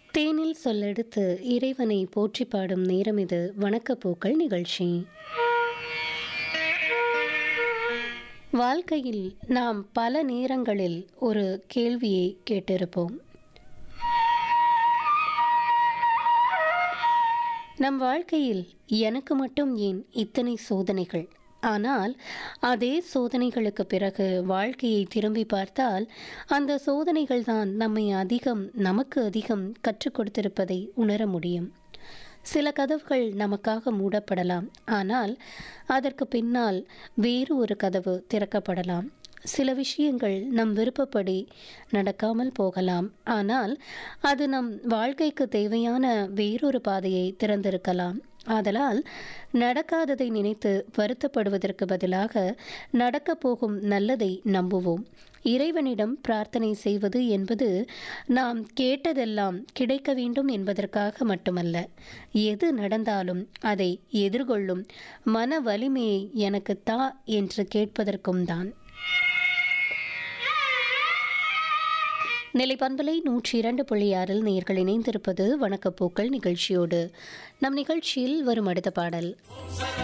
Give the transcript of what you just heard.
தேனில் சொல்லெடுத்து இறைவனை போற்றி பாடும் நேரம் இது வணக்கப்பூக்கள் நிகழ்ச்சி வாழ்க்கையில் நாம் பல நேரங்களில் ஒரு கேள்வியை கேட்டிருப்போம் நம் வாழ்க்கையில் எனக்கு மட்டும் ஏன் இத்தனை சோதனைகள் ஆனால் அதே சோதனைகளுக்கு பிறகு வாழ்க்கையை திரும்பி பார்த்தால் அந்த சோதனைகள் தான் நம்மை அதிகம் நமக்கு அதிகம் கற்றுக் கொடுத்திருப்பதை உணர முடியும் சில கதவுகள் நமக்காக மூடப்படலாம் ஆனால் அதற்கு பின்னால் வேறு ஒரு கதவு திறக்கப்படலாம் சில விஷயங்கள் நம் விருப்பப்படி நடக்காமல் போகலாம் ஆனால் அது நம் வாழ்க்கைக்கு தேவையான வேறொரு பாதையை திறந்திருக்கலாம் ஆதலால் நடக்காததை நினைத்து வருத்தப்படுவதற்கு பதிலாக நடக்கப் போகும் நல்லதை நம்புவோம் இறைவனிடம் பிரார்த்தனை செய்வது என்பது நாம் கேட்டதெல்லாம் கிடைக்க வேண்டும் என்பதற்காக மட்டுமல்ல எது நடந்தாலும் அதை எதிர்கொள்ளும் மன வலிமையை எனக்கு தா என்று கேட்பதற்கும் தான் நிலைப்பண்பலை நூற்றி இரண்டு புள்ளி ஆறில் நேர்கள் இணைந்திருப்பது வணக்கப்பூக்கள் நிகழ்ச்சியோடு நம் நிகழ்ச்சியில் வரும் அடுத்த பாடல்